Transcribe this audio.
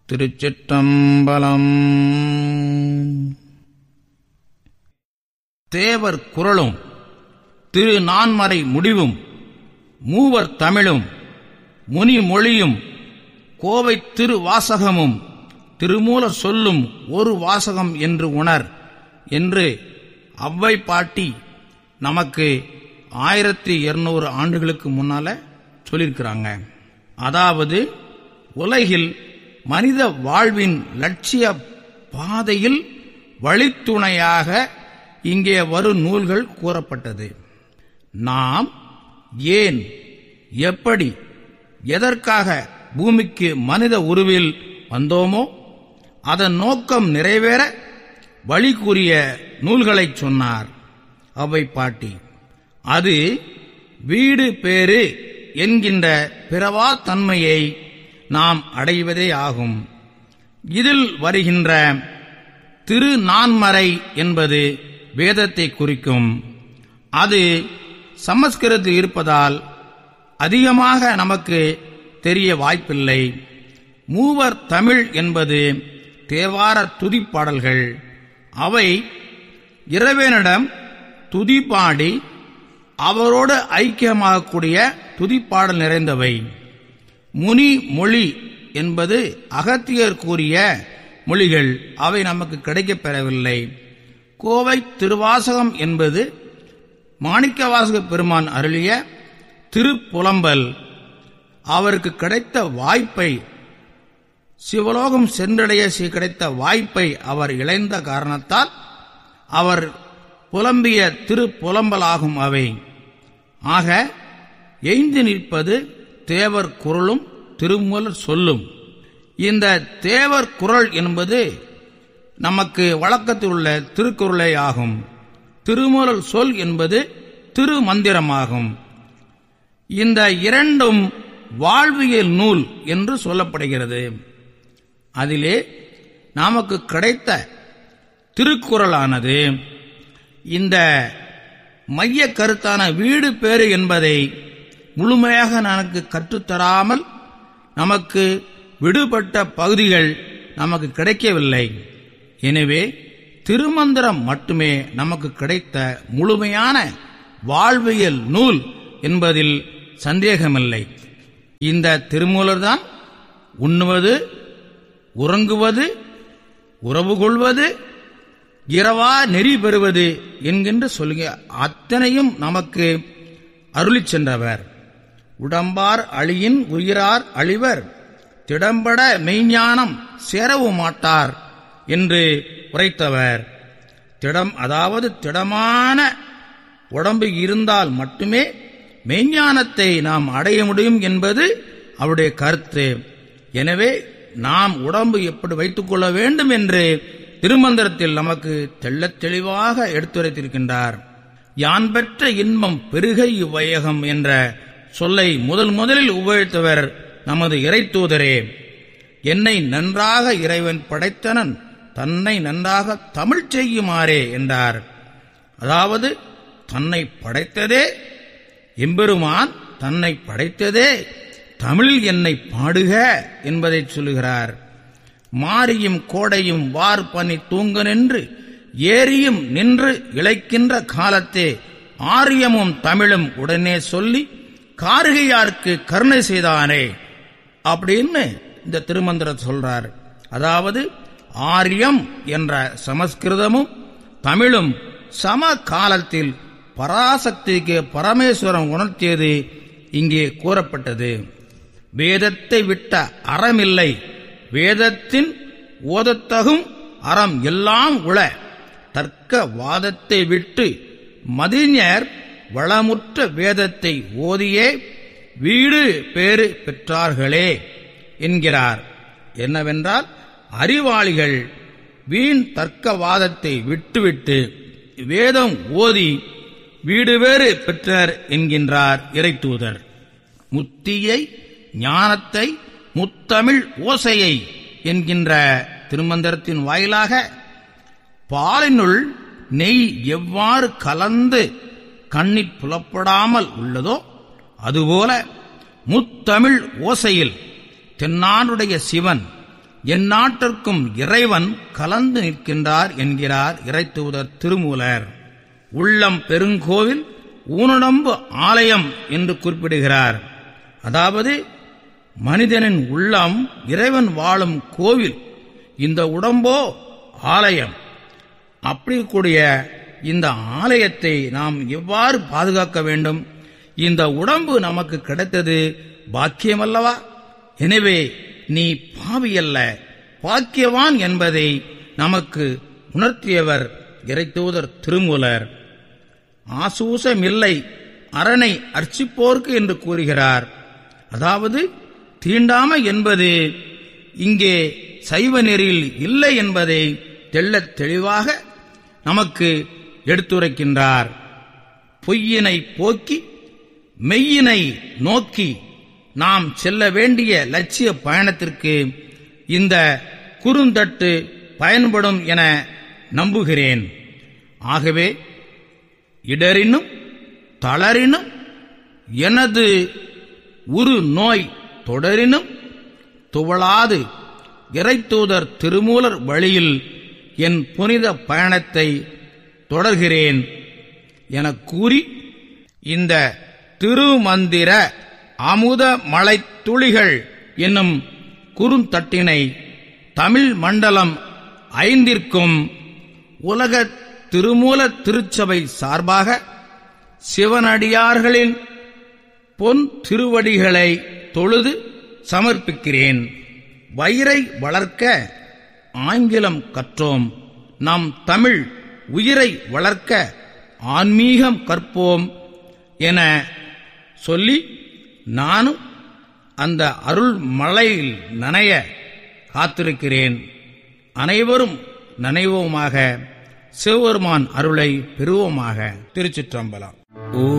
திருச்சிற்றம்பலம் தேவர் குரலும் திரு நான்மறை முடிவும் மூவர் தமிழும் முனி மொழியும் கோவை திருவாசகமும் திருமூல சொல்லும் ஒரு வாசகம் என்று உணர் என்று அவ்வை பாட்டி நமக்கு ஆயிரத்தி இருநூறு ஆண்டுகளுக்கு முன்னால சொல்லியிருக்கிறாங்க அதாவது உலகில் மனித வாழ்வின் லட்சிய பாதையில் வழித்துணையாக இங்கே வரும் நூல்கள் கூறப்பட்டது நாம் ஏன் எப்படி எதற்காக பூமிக்கு மனித உருவில் வந்தோமோ அதன் நோக்கம் நிறைவேற வழி கூறிய நூல்களை சொன்னார் அவை பாட்டி அது வீடு பேறு என்கின்ற பிறவா தன்மையை நாம் அடைவதே ஆகும் இதில் வருகின்ற திரு நான்மறை என்பது வேதத்தை குறிக்கும் அது சமஸ்கிருதத்தில் இருப்பதால் அதிகமாக நமக்கு தெரிய வாய்ப்பில்லை மூவர் தமிழ் என்பது தேவார துதிப்பாடல்கள் அவை இறைவனிடம் துதிப்பாடி அவரோடு ஐக்கியமாகக்கூடிய துதிப்பாடல் நிறைந்தவை முனி மொழி என்பது அகத்தியர் கூறிய மொழிகள் அவை நமக்கு கிடைக்கப் பெறவில்லை கோவை திருவாசகம் என்பது மாணிக்கவாசக பெருமான் அருளிய திருப்புலம்பல் அவருக்கு கிடைத்த வாய்ப்பை சிவலோகம் சென்றடைய கிடைத்த வாய்ப்பை அவர் இழைந்த காரணத்தால் அவர் புலம்பிய திருப்புலம்பலாகும் அவை ஆக எய்ந்து நிற்பது தேவர் குரலும் திருமூலர் சொல்லும் இந்த தேவர் குரல் என்பது நமக்கு வழக்கத்தில் உள்ள திருக்குறளே ஆகும் திருமூலர் சொல் என்பது திருமந்திரமாகும் இந்த இரண்டும் வாழ்வியல் நூல் என்று சொல்லப்படுகிறது அதிலே நமக்கு கிடைத்த திருக்குறளானது இந்த மைய கருத்தான வீடு பேறு என்பதை முழுமையாக நமக்கு கற்றுத்தராமல் நமக்கு விடுபட்ட பகுதிகள் நமக்கு கிடைக்கவில்லை எனவே திருமந்திரம் மட்டுமே நமக்கு கிடைத்த முழுமையான வாழ்வியல் நூல் என்பதில் சந்தேகமில்லை இந்த திருமூலர்தான் உண்ணுவது உறங்குவது உறவு கொள்வது இரவா நெறி பெறுவது என்கின்ற சொல்லுங்க அத்தனையும் நமக்கு அருளிச் சென்றவர் உடம்பார் அழியின் உயிரார் அழிவர் திடம்பட மெய்ஞானம் சேரவும் மாட்டார் என்று உரைத்தவர் திடம் அதாவது திடமான உடம்பு இருந்தால் மட்டுமே மெய்ஞானத்தை நாம் அடைய முடியும் என்பது அவருடைய கருத்து எனவே நாம் உடம்பு எப்படி வைத்துக் கொள்ள வேண்டும் என்று திருமந்திரத்தில் நமக்கு தெள்ளத் தெளிவாக எடுத்துரைத்திருக்கின்றார் யான் பெற்ற இன்பம் பெருகை இவ்வையகம் என்ற சொல்லை முதல் முதலில் உபயோகித்தவர் நமது இறைத்தூதரே என்னை நன்றாக இறைவன் படைத்தனன் தன்னை நன்றாக தமிழ் செய்யுமாறே என்றார் அதாவது தன்னை படைத்ததே எம்பெருமான் தன்னை படைத்ததே தமிழில் என்னை பாடுக என்பதை சொல்லுகிறார் மாரியும் கோடையும் வார் பனி தூங்க நின்று ஏரியும் நின்று இழைக்கின்ற காலத்தே ஆரியமும் தமிழும் உடனே சொல்லி கார்கையாருக்கு கருணை செய்தானே அப்படின்னு இந்த திருமந்திரம் சொல்றார் அதாவது ஆரியம் என்ற சமஸ்கிருதமும் தமிழும் சம காலத்தில் பராசக்திக்கு பரமேஸ்வரம் உணர்த்தியது இங்கே கூறப்பட்டது வேதத்தை விட்ட அறமில்லை வேதத்தின் ஓதத்தகும் அறம் எல்லாம் உள தர்க்க வாதத்தை விட்டு மதிஞர் வளமுற்ற வேதத்தை ஓதியே வீடு பேறு பெற்றார்களே என்கிறார் என்னவென்றால் அறிவாளிகள் வீண் தர்க்கவாதத்தை விட்டுவிட்டு வேதம் ஓதி வீடு வேறு பெற்றார் என்கின்றார் இறைத்தூதர் முத்தியை ஞானத்தை முத்தமிழ் ஓசையை என்கின்ற திருமந்திரத்தின் வாயிலாக பாலினுள் நெய் எவ்வாறு கலந்து கண்ணிற் புலப்படாமல் உள்ளதோ அதுபோல முத்தமிழ் ஓசையில் தென்னாடுடைய சிவன் என் நாட்டிற்கும் இறைவன் கலந்து நிற்கின்றார் என்கிறார் இறைத்தூதர் திருமூலர் உள்ளம் பெருங்கோவில் ஊனடம்பு ஆலயம் என்று குறிப்பிடுகிறார் அதாவது மனிதனின் உள்ளம் இறைவன் வாழும் கோவில் இந்த உடம்போ ஆலயம் அப்படி கூடிய இந்த ஆலயத்தை நாம் எவ்வாறு பாதுகாக்க வேண்டும் இந்த உடம்பு நமக்கு கிடைத்தது பாக்கியமல்லவா எனவே நீ பாவியல்ல பாக்கியவான் என்பதை நமக்கு உணர்த்தியவர் இறைத்தூதர் திருமூலர் ஆசூசமில்லை அரணை அர்ச்சிப்போர்க்கு என்று கூறுகிறார் அதாவது தீண்டாமை என்பது இங்கே சைவ நெறியில் இல்லை என்பதை தெள்ளத் தெளிவாக நமக்கு எடுத்துரைக்கின்றார் பொய்யினை போக்கி மெய்யினை நோக்கி நாம் செல்ல வேண்டிய லட்சிய பயணத்திற்கு இந்த குறுந்தட்டு பயன்படும் என நம்புகிறேன் ஆகவே இடரினும் தளரினும் எனது உரு நோய் தொடரினும் துவளாது இறைத்தூதர் திருமூலர் வழியில் என் புனித பயணத்தை தொடர்கிறேன் எனக் கூறி இந்த திருமந்திர அமுத மலைத் துளிகள் என்னும் குறுந்தட்டினை தமிழ் மண்டலம் ஐந்திற்கும் உலக திருமூல திருச்சபை சார்பாக சிவனடியார்களின் பொன் திருவடிகளை தொழுது சமர்ப்பிக்கிறேன் வயிறை வளர்க்க ஆங்கிலம் கற்றோம் நம் தமிழ் உயிரை வளர்க்க ஆன்மீகம் கற்போம் என சொல்லி நானும் அந்த அருள் மலையில் நனைய காத்திருக்கிறேன் அனைவரும் நனைவோமாக சிவபெருமான் அருளை பெறுவோமாக திருச்சிற்றம்பலம் ஓ